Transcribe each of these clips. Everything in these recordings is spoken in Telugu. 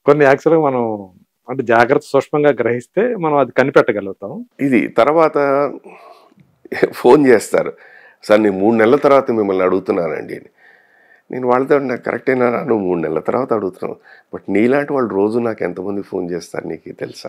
కొన్ని యాక్చువల్గా మనం అంటే జాగ్రత్త సూక్ష్మంగా గ్రహిస్తే మనం అది కనిపెట్టగలుగుతాం ఇది తర్వాత ఫోన్ చేస్తారు సార్ నేను మూడు నెలల తర్వాత మిమ్మల్ని అడుగుతున్నానండి అని నేను వాళ్ళతో నాకు కరెక్టేనా నువ్వు మూడు నెలల తర్వాత అడుగుతున్నావు బట్ నీలాంటి వాళ్ళు రోజు నాకు ఎంతమంది ఫోన్ చేస్తారు నీకు తెలుసా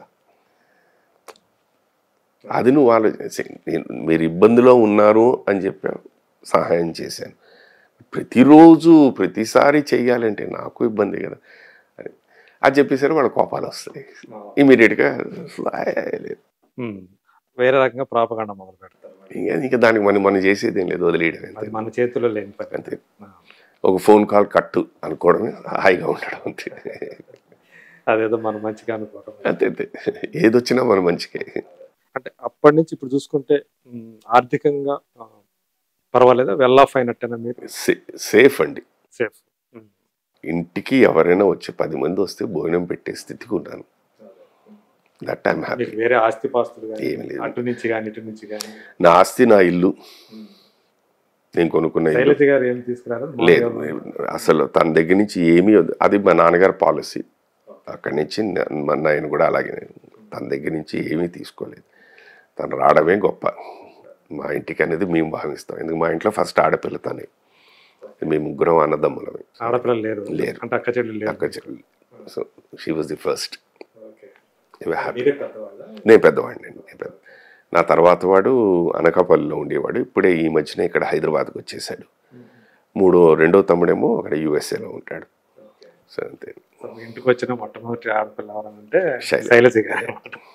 అది నువ్వు ఆలోచించి నేను మీరు ఇబ్బందిలో ఉన్నారు అని చెప్పావు సహాయం చేశాను ప్రతిరోజు ప్రతిసారి చెయ్యాలంటే నాకు ఇబ్బంది కదా అని అది చెప్పేసరి వాళ్ళ కోపాలు వస్తాయి ఇమీడియట్గా లేదు ఉమ్. వేరే రకంగా ప్రాపగాండ మొదలు పెడతారు ఇంకా ఇంకా దానికి మనం మనం చేసేది ఏం లేదు వదిలేయడం అది అంతే మన చేతిలో లేని పని అంతే ఆ. ఒక ఫోన్ కాల్ కట్టు అనుకోవడమే హాయిగా ఉండడం అంతే అదేదో మనం మంచిగా అనుకోవడం అంతే అంతే ఏదొచ్చినా మన మంచికే అంటే అప్పటి నుంచి ఇప్పుడు చూసుకుంటే ఉమ్, ఆర్థికంగా ఆ, పర్వాలేదా వెల్ ఆఫ్ అయినట్టేనా మీరు సే- సేఫ్ అండి సేఫ్ ఇంటికి ఎవరైనా వచ్చి పది మంది వస్తే భోజనం పెట్టే స్థితికి ఉన్నాను దట్ ఐమ్ హ్యాపీ మీకు వేరే ఆస్తి పాస్తులు కానీ ఏం లేదు. అటు నుంచి కానీ ఇటు నుంచి కానీ నా ఆస్తి నా ఇల్లు నేను కొనుక్కున్న ఇల్లు శైలజ గారు ఏం తీసుకురారు లేదు అసలు తన దగ్గర నుంచి ఏమీ వద్దు. అది మా నాన్నగారి పాలసీ అక్కడి నుంచి నా- మా నాయన కూడా అలాగే తన దగ్గర నుంచి ఏమీ తీసుకోలేదు తను రావడమే గొప్ప మా ఇంటికి అనేది మేము భావిస్తాం ఎందుకు మా ఇంట్లో ఫస్ట్ ఆడపిల్ల తనే మేము ముగ్గురం అన్నదమ్ములమే ఆడపిల్లలు లేరు లేరు. అంటే అక్క చెల్లెలు లేరు అక్క చెల్లి so she was the first okay. Happy మీరే పెద్దవాళ్ళ నేను పెద్దవాడిని అండి నేను పెద్ద నా తర్వాత వాడు అనకాపల్లిలో ఉండేవాడు ఇప్పుడే ఈ మధ్యన ఇక్కడ హైదరాబాద్కి వచ్చేసాడు మూడో రెండో తమ్ముడేమో అక్కడ యూఎస్ఏలో ఉంటాడు సో అంతే సో మీ ఇంటికి వచ్చిన మొట్టమొదటి ఆడపిల్ల ఎవరంటే శైలజ. శైలజ గారు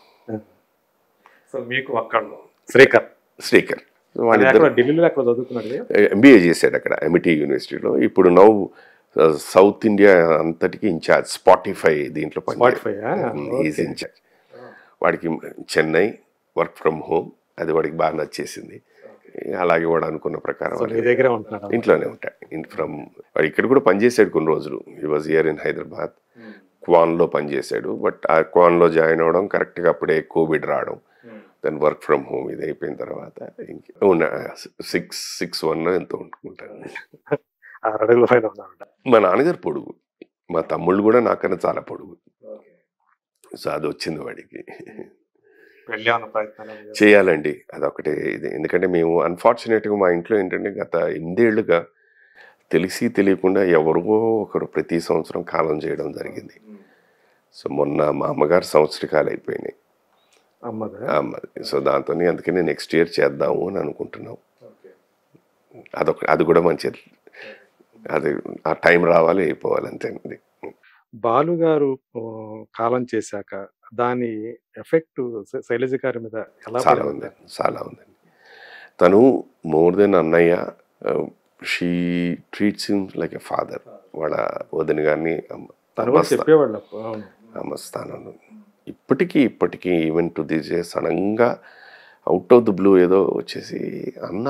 సో మీకు అక్కడ శ్రీకర్ శ్రీకర్ సో అది వాళ్ళిద్దరు అక్కడ ఢిల్లీలో అక్కడ చదువుకున్నాడు కదా? ఎంబీఏ చేశాడు అక్కడ ఎంఐటి యూనివర్సిటీలో ఇప్పుడు నౌ సౌత్ ఇండియా అంతటికి ఇన్ఛార్జ్ స్పాటిఫై దీంట్లో Spotify, ఆ? ఈజ్ ఇన్ఛార్జ్ వాడికి చెన్నై వర్క్ ఫ్రమ్ హోమ్ అది వాడికి బాగా నచ్చేసింది అలాగే వాడు అనుకున్న ప్రకారం సో మీ దగ్గరే ఉంటున్నాడు ఇంట్లోనే ఉంటాడు ఫ్రమ్ వాడు ఇక్కడ కూడా పనిచేశాడు కొన్ని రోజులు ఈ వాజ్ ఇయర్ ఇన్ హైదరాబాద్ క్వాన్లో పనిచేశాడు బట్ ఆ క్వాన్లో జాయిన్ అవ్వడం కరెక్ట్గా అప్పుడే కోవిడ్ రావడం దెన్ వర్క్ ఫ్రమ్ హోమ్ ఇది అయిపోయిన తర్వాత ఇంక ఉన్న సిక్స్ సిక్స్ వన్ ఎంతో ఉంటుకుంటాను ఆరు అడుగుల పైన ఉన్నాడు మా నాన్నగారు పొడుగు మా తమ్ముళ్ళు కూడా నాకన్నా చాలా పొడుగు సో అది వచ్చింది వాడికి పెళ్లి అన్న ప్రయత్నాలు ఏమైనా చేస్తారా? చేయాలండి అదొకటే ఇది ఎందుకంటే మేము అన్ఫార్చునేట్గా మా ఇంట్లో ఏంటంటే గత ఎనిమిదేళ్లుగా తెలిసి తెలియకుండా ఎవరికో ఒకరు ప్రతి సంవత్సరం కాలం చేయడం జరిగింది సో మొన్న మా అమ్మగారు సంవత్సరకాలు అయిపోయినాయి అమ్మదా అమ్మది సో దాంతో అందుకని నెక్స్ట్ ఇయర్ చేద్దాము అని అనుకుంటున్నాం అదొక అది కూడా మంచిది అది ఆ టైం రావాలి అయిపోవాలి అంతేనండి బాలు గారు ఆ, కాలం చేశాక దాని ఎఫెక్ట్ శైలజ గారి మీద ఎలా చాలా పడింది? ఉందండి చాలా ఉందండి తను మోర్ దెన్ అన్నయ్య she treats him like a father వాళ్ళ వదిన గారిని అమ్మ తను కూడా అమ్మ స్థా- చెప్పేవాళ్ళు అప్పుడు. అవును. అమ్మ స్థానంలో ఇప్పటికీ ఇప్పటికీ ఈవెన్ టు దిస్ డే సడన్గా అవుట్ ఆఫ్ ది బ్లూ ఏదో వచ్చేసి అన్న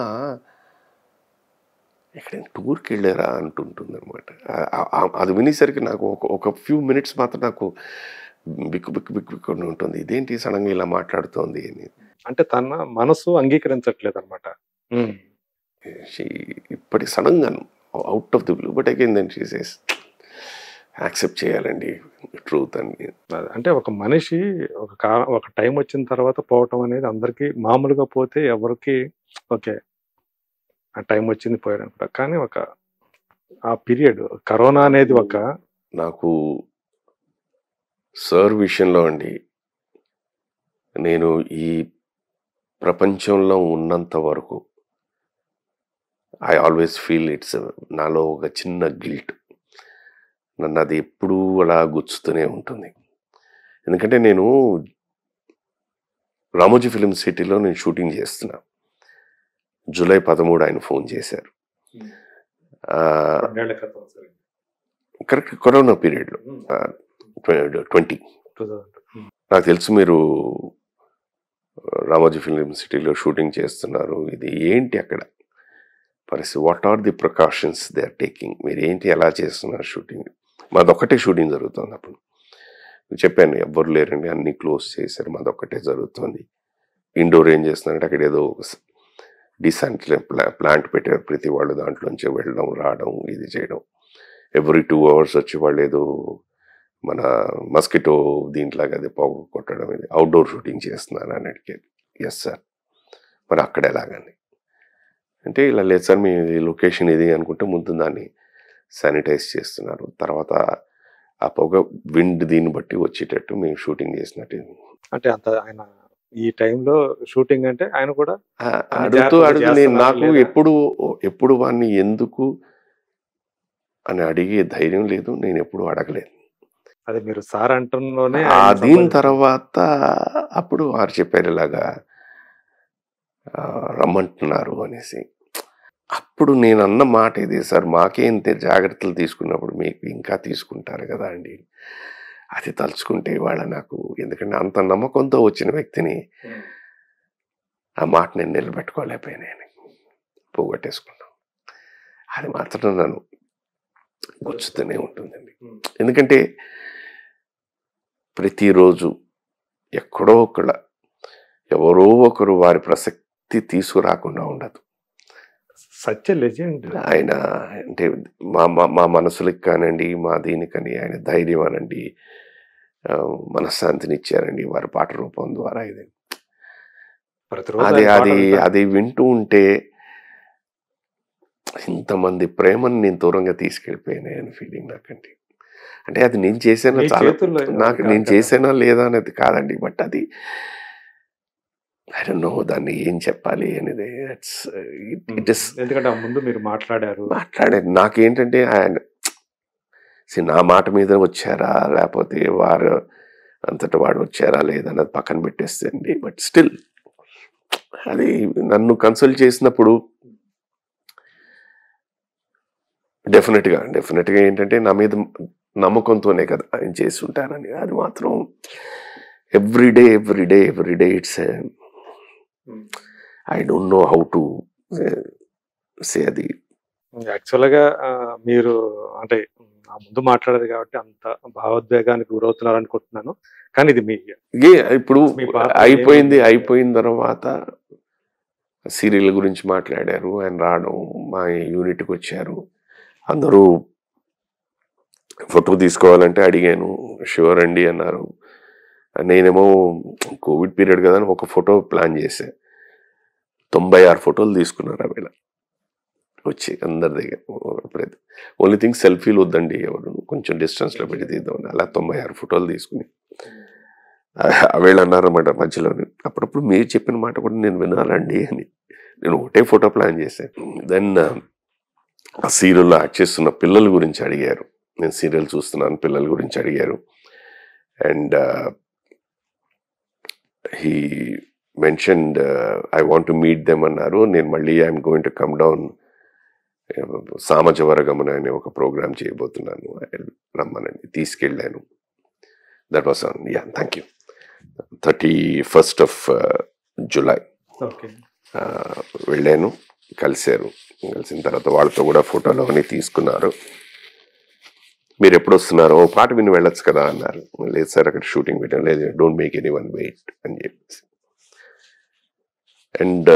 ఎక్కడైనా టూర్కి వెళ్ళారా అంటుంటుంది అనమాట అది వినేసరికి నాకు ఒక ఒక ఫ్యూ మినిట్స్ మాత్రం నాకు బిక్కు బిక్కు బిక్కు బిక్కు అని ఉంటుంది ఇదేంటి సడన్గా ఇలా మాట్లాడుతోంది అని అంటే తన మనసు అంగీకరించట్లేదు అనమాట షీ ఇప్పటి సడన్గా out of the blue but again then she says accept చేయాలండి ట్రూత్ అని అంటే ఒక మనిషి ఒక కా ఒక టైం వచ్చిన తర్వాత పోవటం అనేది అందరికీ మామూలుగా పోతే ఎవరికి ఓకే ఆ టైం వచ్చింది పోయాడు అనుకుంటా కానీ ఒక ఆ పీరియడ్ కరోనా అనేది ఒక నాకు సార్ విషయంలో అండి నేను ఈ ప్రపంచంలో ఉన్నంత వరకు ఐ ఆల్వేస్ ఫీల్ ఇట్స్ నాలో ఒక చిన్న గిల్ట్ నన్ను అది ఎప్పుడూ అలా గుచ్చుతూనే ఉంటుంది ఎందుకంటే నేను రామోజీ ఫిలిం సిటీలో నేను షూటింగ్ చేస్తున్నా జూలై పదమూడు ఆయన ఫోన్ చేశారు ఆ, రెండేళ్ల క్రితం సరే. కరెక్ట్ కరోనా పీరియడ్లో ట్వంటీ 2000. నాకు తెలుసు మీరు రామోజీ ఫిలిం సిటీలో షూటింగ్ చేస్తున్నారు ఇది ఏంటి అక్కడ పరిస్థితి what are the precautions they are taking మీరు ఏంటి ఎలా చేస్తున్నారు షూటింగ్ మాదొక్కటే షూటింగ్ జరుగుతుంది అప్పుడు చెప్పాను ఎవ్వరు లేరండి అన్ని క్లోజ్ చేశారు మాదొక్కటే జరుగుతుంది ఇండోర్ ఏం చేస్తున్నారంటే అక్కడ ఏదో డిసెంట్ ప్లాంట్ పెట్టారు ప్రతి వాళ్ళు దాంట్లోంచి వెళ్ళడం రావడం ఇది చేయడం ఎవ్రీ టూ అవర్స్ వచ్చి వాళ్ళు ఏదో మన మస్కిటో దీంట్లాగా అది పొగ కొట్టడం ఇది అవుట్డోర్ షూటింగ్ చేస్తున్నాను అని అడిగారు ఎస్ సార్ మరి అక్కడ ఎలాగని అంటే ఇలా లేదు సార్ మీ లొకేషన్ ఇది అనుకుంటే ముందు దాన్ని శానిటైజ్ చేస్తున్నారు తర్వాత ఆ పొగ విండ్ దీన్ని బట్టి వచ్చేటట్టు మేము షూటింగ్ చేసినట్టు అంటే అంత ఆయన ఈ టైంలో షూటింగ్ అంటే ఆయన కూడా ఆ, అన్ని అడుగుతూ జాగ్రత్తలు అడుగు నేను చేస్తున్నారా నాకు లేదా? ఎప్పుడు ఎప్పుడు వాడిని ఎందుకు అని అడిగే ధైర్యం లేదు నేను ఎప్పుడు అడగలేదు అదే మీరు సార్ అంటంలోనే ఆ ఆయన దీని సంబంధించి- తర్వాత అప్పుడు వారు చెప్పారు ఇలాగా ఆ, రమ్మంటున్నారు అనేసి అప్పుడు నేను అన్న మాట ఇది సార్ మాకే ఇంత జాగ్రత్తలు తీసుకున్నప్పుడు మీకు ఇంకా తీసుకుంటారు కదా అండి అది తలుచుకుంటే వాళ్ళ నాకు ఎందుకంటే అంత నమ్మకంతో వచ్చిన వ్యక్తిని ఆ మాట నేను నిలబెట్టుకోలేకపోయాను పోగొట్టేసుకున్నాను అది మాత్రం నన్ను గుచ్చుతూనే ఉంటుందండి ఉమ్. ఎందుకంటే ప్రతిరోజు ఎక్కడో ఒకడ ఎవరో ఒకరు వారి ప్రసక్తి తీసుకురాకుండా ఉండదు సత్య లెజెండ్ ఆయన అంటే మా మా మా మనసులకు కానండి మా దీనికని ఆయన ధైర్యం అనండి ఆ, మనశ్శాంతిని ఇచ్చారండి వారి పాట రూపం ద్వారా ఇది ప్రతిరోజు అది ఆయన అది పాటలు అది వింటూ ఉంటే ఇంతమంది ప్రేమను నేను దూరంగా తీసుకెళ్ళిపోయాను అని ఫీలింగ్ నాకండి అంటే అది నేను చేసానో మీ చాలా చేతుల్లో నాకు కాదు నేను కదా. చేసానా లేదా అనేది కాదండి బట్ అది ఐ డోంట్ నో దాన్ని ఏం చెప్పాలి అనేది ఇట్ ఇస్ ఎందుకంటే ఆ ముందు మీరు మాట్లాడారు మాట్లాడారు నాకేంటంటే ఆయన see, నా మాట మీద వచ్చారా లేకపోతే వారు అంతట వాడు వచ్చారా లేదన్నది పక్కన పెట్టేస్తుంది బట్ స్టిల్ అది నన్ను కన్సల్ట్ చేసినప్పుడు డెఫినెట్గా డెఫినెట్గా ఏంటంటే నా మీద నమ్మకంతోనే కదా ఆయన చేసి ఉంటారని అది మాత్రం everyday everyday everyday it's I don't know how to say అది యాక్చువల్గా ఆ, మీరు అంటే ఆ ముందు మాట్లాడేది కాబట్టి అంత భావోద్వేగానికి గురవుతున్నారు అనుకుంటున్నాను కానీ ఇది మీ ఏ ఇప్పుడు మీ పాత్ర అయిపోయింది ఏమి- అయిపోయిన తర్వాత సీరియల్ గురించి మాట్లాడారు ఆయన రావడం మా యూనిట్కి వచ్చారు అందరూ ఫోటో తీసుకోవాలంటే అడిగాను షూర్ అండి అన్నారు నేనేమో కోవిడ్ పీరియడ్ కదా అని ఒక ఫోటో ప్లాన్ చేశా తొంభై ఆరు ఫోటోలు తీసుకున్నారు అవి వచ్చి అందరి దగ్గర ఎప్పుడైతే ఓన్లీ థింగ్ సెల్ఫీలు వద్దండి ఎవరు కొంచెం డిస్టెన్స్లో పెట్టి తీద్దామని అలా తొంభై ఆరు ఫోటోలు తీసుకుని అవేళ అన్నారన్నమాట మధ్యలోనే అప్పుడప్పుడు మీరు చెప్పిన మాట కూడా నేను వినాలండి అని నేను ఒకటే ఫోటో ప్లాన్ చేశాను దెన్ ఆ సీరియల్లో యాక్ట్ చేస్తున్న పిల్లల గురించి అడిగారు నేను సీరియల్ చూస్తున్నాను పిల్లల గురించి అడిగారు and he mentioned I want to meet them అన్నారు నేను మళ్ళీ I'm going to come down Samajavaragamana అనే ఒక ప్రోగ్రామ్ చేయబోతున్నాను రమ్మనని తీసుకెళ్ళాను that was on yeah thank you thirty first of July okay వెళ్ళాను కలిశారు కలిసిన తర్వాత వాళ్ళతో కూడా ఫోటోలు అవన్నీ తీసుకున్నారు మీరు ఎప్పుడు వస్తున్నారు ఓ పాట విని వెళ్ళొచ్చు కదా అన్నారు లేదు సార్ అక్కడ షూటింగ్ పెట్టాను లేదు don't make anyone wait అని చెప్పేసి అండ్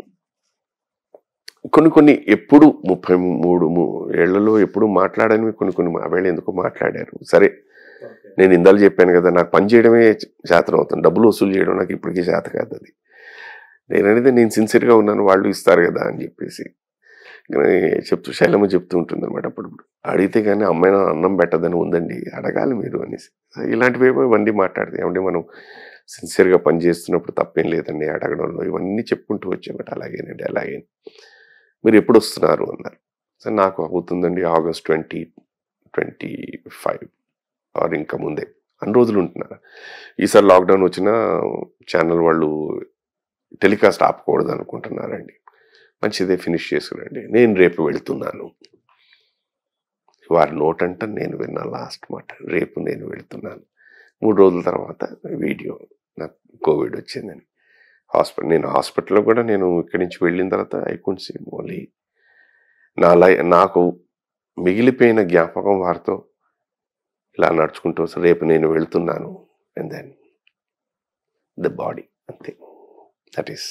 కొన్ని కొన్ని ఎప్పుడు ముప్పై మూడు ము- ఏళ్లలో ఎప్పుడు మాట్లాడనివి కొన్ని కొన్ని ఆవేళ ఎందుకో మాట్లాడారు సరే నేను ఇందాలు చెప్పాను కదా నాకు పని చేయడమే శాతం అవుతుంది డబ్బులు వసూలు చేయడం నాకు ఇప్పటికీ చేత కాదు అది నేను అనేది నేను సిన్సియర్గా ఉన్నాను వాళ్ళు ఇస్తారు కదా అని చెప్పేసి కానీ చెప్తూ శైలమ్మ చెప్తూ ఉంటుంది అనమాట అప్పుడప్పుడు అడిగితే కానీ అమ్మాయి నా అన్నం పెట్టదని ఉందండి అడగాలి మీరు అనేసి ఇలాంటివి ఏమో ఇవన్నీ మాట్లాడితే ఏమంటే మనం సిన్సియర్గా పని చేస్తున్నప్పుడు తప్పేం లేదండి అడగడంలో ఇవన్నీ చెప్పుకుంటూ వచ్చామట అలాగేనండి అలాగే మీరు ఎప్పుడు వస్తున్నారు అన్నారు సరే నాకు అవుతుందండి August twenty twenty five or ఇంకా ముందే అన్ని రోజులు ఉంటున్నారు ఈసారి లాక్డౌన్ వచ్చిన ఛానల్ వాళ్ళు టెలికాస్ట్ ఆపకూడదు అనుకుంటున్నారండి మంచిదే ఫినిష్ చేసుకురండి నేను రేపు వెళ్తున్నాను వారి నోట్ అంట నేను విన్నా లాస్ట్ మాట రేపు నేను వెళ్తున్నాను మూడు రోజుల తర్వాత వీడియో నాకు కోవిడ్ వచ్చిందని హాస్పిటల్ నేను హాస్పిటల్లో కూడా నేను ఇక్కడి నుంచి వెళ్ళిన తర్వాత ఐ కుంట్ సీ ఓన్లీ నా లై నాకు మిగిలిపోయిన జ్ఞాపకం వారితో ఇలా నడుచుకుంటూ వస్తే రేపు నేను వెళ్తున్నాను అండ్ దెన్ ద బాడీ అంతే that is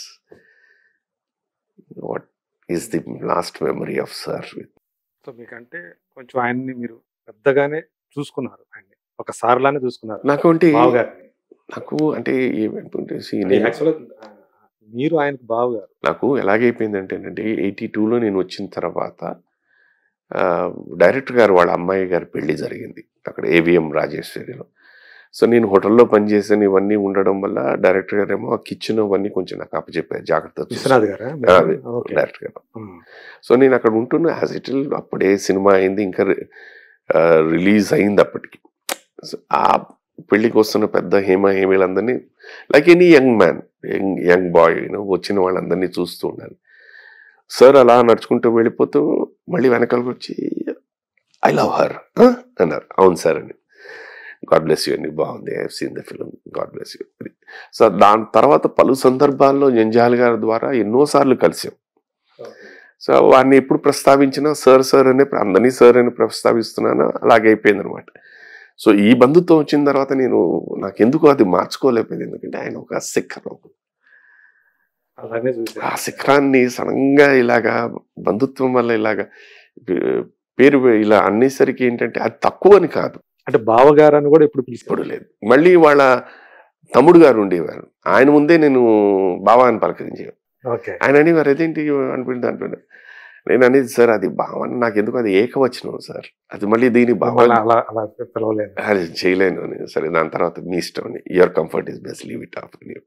what is the last memory of sir so మీకంటే కొంచెం ఆయన్ని మీరు పెద్దగానే చూసుకున్నారు ఆయన్ని ఒక సార్ లానే చూసుకున్నారు నాకు అంటే బావగారిని నాకు అంటే ఏమంటుంటే see, నేను యాక్చువల్గా మీరు ఆయనకు బావగారు నాకు ఎలాగైపోయిందంటే అండి ఎయిటీ టూలో నేను వచ్చిన తర్వాత ఆ, డైరెక్టర్ గారు వాళ్ళ అమ్మాయి గారి పెళ్లి జరిగింది అక్కడ ఏవిఎం రాజేశ్వరిలో సో నేను హోటల్లో పనిచేసాను ఇవన్నీ ఉండడం వల్ల డైరెక్టర్ గారు ఏమో కిచెన్ అవన్నీ కొంచెం నాకు అప్పచెప్పారు జాగ్రత్త చూసుకో. విశ్వనాథ్ గారా ఆ, అదే. ఓకే డైరెక్టర్ గారు సో నేను అక్కడ ఉంటున్న యాజ్ ఇట్ అప్పుడే సినిమా అయింది ఇంకా రిలీజ్ అయింది అప్పటికి So, ఆ పెళ్లికి వస్తున్న పెద్ద హేమ హేమీలందరినీ like any young man young young boy వచ్చిన వాళ్ళందరినీ చూస్తూ ఉండాలి సార్ అలా నడుచుకుంటూ వెళ్ళిపోతూ మళ్ళీ వెనకాలకు వచ్చి ఐ లవ్ హర్ అన్నారు అవును సార్ అని గాడ్ బ్లెస్ యూ అండి బాగుంది I seen the film God bless you so దాని తర్వాత పలు సందర్భాల్లో జంజాల్ గారి ద్వారా ఎన్నోసార్లు కలిసాం సో వాడిని ఎప్పుడు ప్రస్తావించినా సార్ సార్ అనే అందరినీ సార్ అని ప్రస్తావిస్తున్నాను అలాగే అయిపోయింది అనమాట సో ఈ బంధుత్వం వచ్చిన తర్వాత నేను నాకు ఎందుకు అది మార్చుకోలేకపోయింది ఎందుకంటే ఆయన ఒక శిఖరం అలానే చూసారు ఆ శిఖరాన్ని సడన్ గా ఇలాగా బంధుత్వం వల్ల ఇలాగా పే- పేరు ఇలా అనేసరికి ఏంటంటే అది తక్కువ అని కాదు అంటే బావగారు అని కూడా ఇప్పుడు పిలుస్తారు ఇప్పుడు లేదు మళ్ళీ వాళ్ళ తమ్ముడు గారు ఉండేవారు ఆయన ముందే నేను బావా అని పలకరించేవారు ఓకే ఆయన అనేవారు అదేంటి అనిపించింది అంటున్నా నేను అనేది సార్ అది భావన నాకు ఎందుకు అది ఏకవచనం సార్ అది మళ్ళీ దీని భావన మళ్ళీ అలా అలా పిలవలేదు అది చేయలేను అని సరే దాని తర్వాత మీ ఇష్టం అని your comfort is best leave it off అని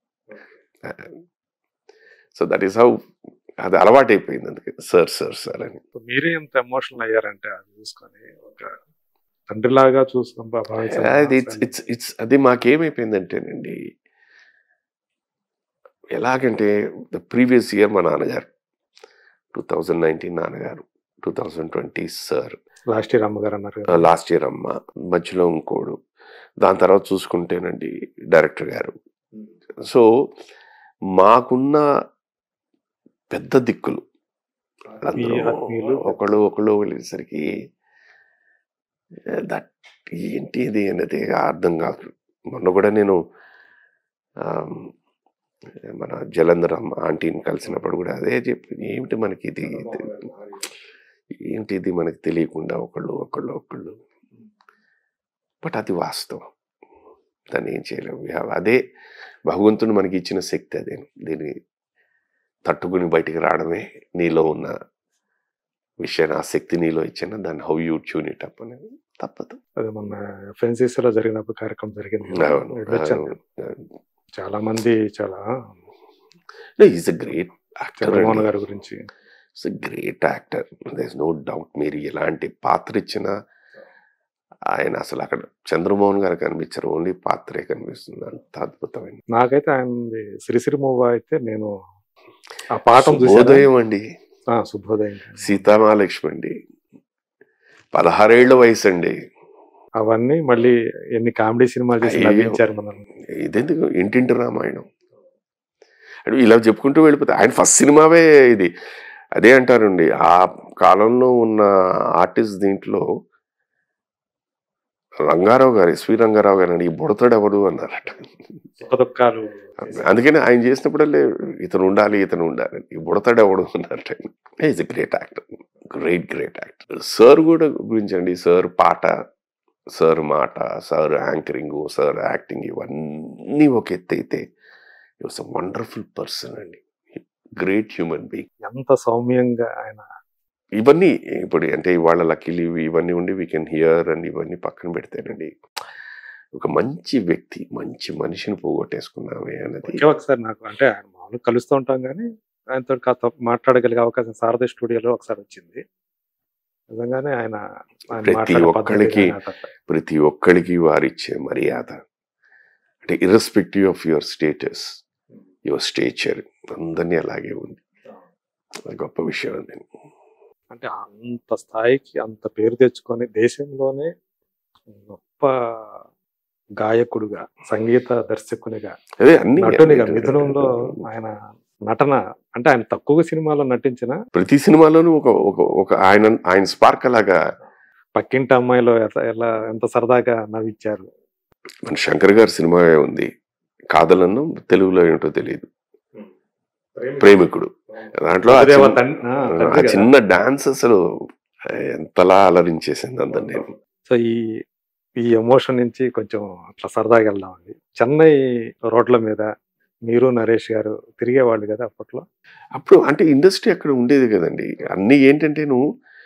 సో దట్ ఈస్ హౌ అది అలవాటు అయిపోయింది అందుకే సార్ సార్ సార్ అని మీరే ఎంత ఎమోషనల్ అయ్యారంటే అది చూసుకొని ఒక తండ్రిలాగా చూసుకొని బా- భావించాను. అది ఇట్స్ ఇట్స్ ఇట్స్ అది మాకేమైపోయిందంటేనండి ఎలాగంటే ద ప్రీవియస్ ఇయర్ మా నాన్నగారు టూ థౌజండ్ నైన్టీన్ నాన్నగారు two thousand twenty sir last year అమ్మగారు అన్నారు కదా. లాస్ట్ ఇయర్ అమ్మ మధ్యలో ఇంకోడు దాని తర్వాత చూసుకుంటేనండి డైరెక్టర్ గారు సో మాకున్న పెద్ద దిక్కులు అందరూ ఈ ఆత్మీయులు ఒకళ్ళు ఒకళ్ళు వెళ్ళేసరికి దట్ ఏంటి ఇది అనేది అర్థం కాదు మొన్న కూడా నేను ఆమ్, మన జలంధరం ఆంటీని కలిసినప్పుడు కూడా అదే చెప్పి ఏమిటి మనకి ఇది ఏంటి ఇది మనకి తెలియకుండా ఒకళ్ళు ఒకళ్ళు ఒకళ్ళు బట్ అది వాస్తవం దాన్ని ఏం చేయలేము We have- అదే భగవంతుడు మనకి ఇచ్చిన శక్తి అదే దీన్ని తట్టుకుని బయటికి రావడమే నీలో ఉన్న విషయాన్ని ఆ శక్తి నీలో ఇచ్చిన దాన్ని how you tune it up అనేది తప్పదు అది మొన్న FNCC లో జరిగినప్పుడు కార్యక్రమం జరిగింది అవును, వెళ్ళొచ్చాను అవును. నేను. చాలా మంది చాలా is a great Chandramohan actor గారి గురించి it's great actor there no doubt మీరు ఎలాంటి పాత్ర ఇచ్చినా ఆయన అసలు అక్కడ చంద్రమోహన్ గారు కనిపించారు ఓన్లీ పాత్రే కనిపిస్తుంది అంత అద్భుతమైన నాకైతే ఆయన సిరిసిరి మూవ్ అయితే నేను ఆ పాఠం చూసాను శుభోదయం అండి శుభోదయం సీతామహాలక్ష్మి అండి పదహారేళ్ల వయసు అండి అవన్నీ మళ్ళీ ఎన్ని కామెడీ సినిమాలు చేసి అయ్యో. నవ్వించారు మనం ఇదెందుకు ఇంటింటి రామాయణం అంటే ఇలా చెప్పుకుంటూ వెళ్ళిపోతే ఆయన ఫస్ట్ సినిమావే ఇది అదే అంటారండి ఆ కాలంలో ఉన్న ఆర్టిస్ట్ దీంట్లో రంగారావు గారు ఎస్వి రంగారావు గారు అని బుడతాడు ఎవడు అన్నారట సుఖ దుఃఖాలు అందుకని ఆయన చేసినప్పుడల్లే ఇతను ఉండాలి ఇతను ఉండాలి ఈ బుడతాడు ఎవడు అన్నారట is a great actor great great actor sir కూడా గురించండి సార్ పాట సార్ మాట సార్ యాంకరింగ్ సార్ యాక్టింగ్ ఇవన్నీ ఒక ఎత్తు అయితే వాస్ అ వండర్ఫుల్ పర్సన్ అండి గ్రేట్ హ్యూమన్ బీయింగ్ ఎంత సౌమ్యంగా ఆయన ఇవన్నీ ఇప్పుడు అంటే ఇవాళ లక్కీలు ఇవన్నీ ఉండి వీ కెన్ హియర్ అండ్ ఇవన్నీ పక్కన పెడితేనండి ఒక మంచి వ్యక్తి మంచి మనిషిని పోగొట్టేసుకున్నామే అన్నది ఒకే ఒకసారి నాకు అంటే ఆయన మామూలుగా కలుస్తూ ఉంటాం కానీ ఆయనతో కాస్త మాట్లాడగలిగే అవకాశం శారద స్టూడియోలో ఒకసారి వచ్చింది నిజంగానే ఆయన ఆయన ప్రతి మాట్లాడే పద్ధతి ఒక్కళ్ళకి కానీ అట్లా. ప్రతి ఒక్కరికి వారిచ్చే మర్యాద అంటే irrespective of your status your stature అందరినీ అలాగే ఉంది అది గొప్ప విషయం అండి అంటే అంత స్థాయికి అంత పేరు తెచ్చుకొని దేశంలోనే గొప్ప గాయకుడుగా సంగీత దర్శకునిగా అదే అన్ని నటునిగా మిథునంలో ఆయన నటన అంటే ఆయన తక్కువ సినిమాలో నటించిన ప్రతి సినిమాలోనూ ఒక ఒక ఒక ఆయన ఆయన స్పార్క్ అలాగా పక్కింటి అమ్మాయిలో ఎట్లా ఎలా ఎంత సరదాగా నవ్వించారు మన శంకర్ గారి సినిమా ఉంది కాదలన్నం తెలుగులో ఏంటో తెలియదు ప్రేమికుడు దాంట్లో ఆ ప్రభుదేవ చిన్న- తన్- ఆ, తండ్రి ఆ కదా. చిన్న డాన్స్ అసలు ఎంతలా అలరించేసింది అందరినీ సో ఈ ఈ ఎమోషన్ నుంచి కొంచెం అట్లా సరదాగా వెళ్దామండి చెన్నై రోడ్ల మీద మీరు నరేష్ గారు తిరిగేవాళ్ళు కదా అప్పట్లో అప్పుడు అంటే ఇండస్ట్రీ అక్కడ ఉండేది కదండి అన్ని ఏంటంటే నువ్వు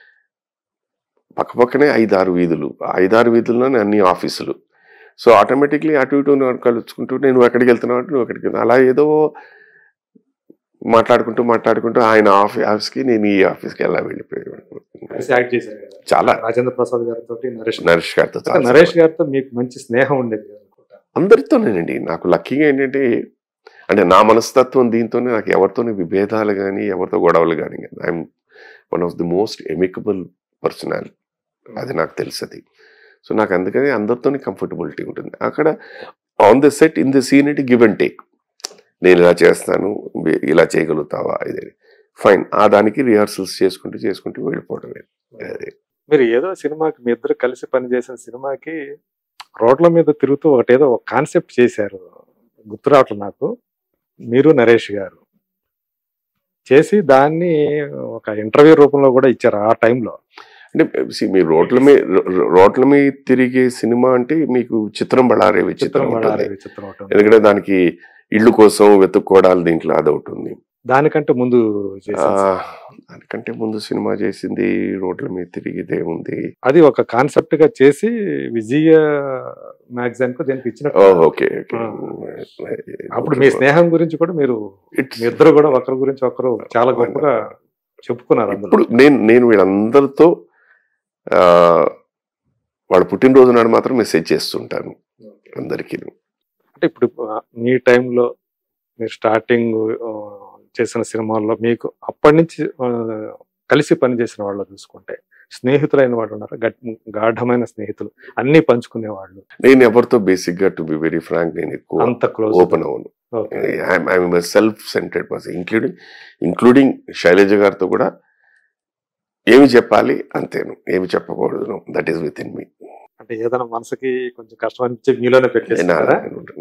పక్కపక్కనే ఐదారు వీధులు ఆ ఐదారు వీధుల్లోనే అన్ని ఆఫీసులు సో ఆటోమేటిక్లీ అటు ఇటు నువ్వు కలుసుకుంటూ నేను ఎక్కడికి వెళ్తున్నావు అంటే నువ్వు ఎక్కడికి వెళ్తున్నావు అలా ఏదో మాట్లాడుకుంటూ మాట్లాడుకుంటూ ఆయన ఆఫీ ఆఫీస్కి నేను ఈ ఆఫీస్కి ఎలా వెళ్ళిపోయాను కలిసి యాక్ట్ చేశారు కదా చాలా రాజేంద్ర ప్రసాద్ గారితో నరేష్ నరేష్ గారితో ఇంకా చాలా నరేష్ గారితో మీకు మంచి స్నేహం ఉండేది కదా అనుకుంటా అందరితోనేనండి నాకు లక్కీగా ఏంటంటే అంటే నా మనస్తత్వం దీంతోనే నాకు ఎవరితోని విభేదాలు కానీ ఎవరితో గొడవలు కానీ I'm one of the most amicable personality అది నాకు తెలుసది సో నాకు అందుకని అందరితోని కంఫర్టబిలిటీ ఉంటుంది అక్కడ on the set in the scene అంటే గివ్ అండ్ టేక్ నేను ఇలా చేస్తాను మీ- ఇలా చేయగలుగుతావా ఇది ఫైన్ ఆ దానికి రిహార్సల్స్ చేసుకుంటూ చేసుకుంటూ వెళ్ళిపోవడమే అది మీరు ఏదో సినిమాకి మీ ఇద్దరు కలిసి పనిచేసిన సినిమాకి రోడ్ల మీద తిరుగుతూ ఒకటేదో ఒక కాన్సెప్ట్ చేశారు గుర్తు రావట్లేదు నాకు మీరు నరేష్ గారు చేసి దాన్ని ఒక ఇంటర్వ్యూ రూపంలో కూడా ఇచ్చారు ఆ టైంలో అంటే see, మీ రోడ్ల మీద రోడ్ల మీద తిరిగే సినిమా అంటే మీకు చిత్రం బళారే చిత్రం విచిత్రం ఉంటుంది బళ్ళారి చిత్రం ఒకటి ఉంది. ఎందుకంటే దానికి ఇల్లు కోసం వెతుక్కోవడాలు దీంట్లో అదొకటి ఉంది దానికంటే ముందు ఆ, చేసిన దానికంటే ముందు సినిమా చేసింది రోడ్ల మీద తిరిగితే ఉంది అది ఒక కాన్సెప్ట్ గా చేసి విజయ మ్యాగజైన్ కు దీనికి ఇచ్చిన ఓకే ఓకే అప్పుడు మీ స్నేహం గురించి కూడా మీరు మీ ఇద్దరు కూడా ఒకరి గురించి ఒకరు చాలా గొప్పగా చెప్పుకున్నారు అందులో ఇప్పుడు నేను నేను వీళ్ళందరితో ఆ, వాళ్ళ పుట్టినరోజు నాడు మాత్రం మెసేజ్ చేస్తుంటాను అందరికీ అంటే ఇప్పుడు ఆ, మీ టైంలో మీరు స్టార్టింగ్ ఆ, చేసిన సినిమాల్లో మీకు అప్పటి నుంచి ఆ, కలిసి పనిచేసిన వాళ్ళు చూసుకుంటే స్నేహితులైన వాళ్ళు ఉన్నారు గాఢమైన స్నేహితులు అన్ని పంచుకునే వాళ్ళు నేను ఎవరితో బేసిక్ గా టు బి వెరీ ఫ్రాంక్ నేను ఎక్కువ అంత క్లోజ్ ఓపెన్ అవును I'm self centered person including including Shailaja గారితో కూడా ఏమి చెప్పాలి అంతేను ఏమి చెప్పకూడదు that is within me అంటే ఏదైనా మనసుకి కొంచెం కష్టం అనిపించి మీలోనే పెట్టేస్తారా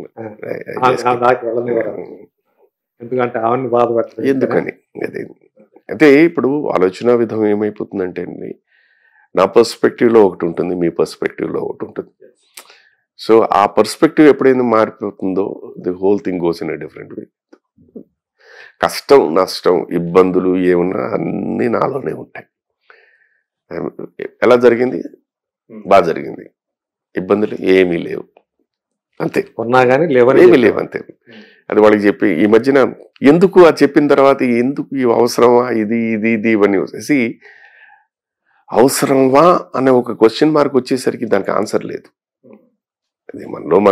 దాకా వెళ్ళనివ్వరా ఎందుకంటే ఆవిడని బాధ పెట్టలేదు ఎందుకని అదే అంటే ఇప్పుడు ఆలోచన విధం ఏమైపోతుందంటే అండి నా పర్స్పెక్టివ్ లో ఒకటి ఉంటుంది మీ పర్స్పెక్టివ్ లో ఒకటి ఉంటుంది సో ఆ పర్స్పెక్టివ్ ఎప్పుడైనా మారిపోతుందో the whole thing goes in a different way కష్టం నష్టం ఇబ్బందులు ఏమున్నా అన్నీ నాలోనే ఉంటాయి ఎలా జరిగింది బాగా జరిగింది ఇబ్బందులు ఏమీ లేవు అంతే ఉన్నా కానీ లేవని ఏమీ లేవు అంతే అది వాళ్ళకి చెప్పి ఈ మధ్యన ఎందుకు అది చెప్పిన తర్వాత ఎందుకు ఈ అవసరమా ఇది ఇది ఇది ఇవన్నీ వచ్చేసి అవసరమా అనే ఒక క్వశ్చన్ మార్క్ వచ్చేసరికి దానికి ఆన్సర్ లేదు అది మనలో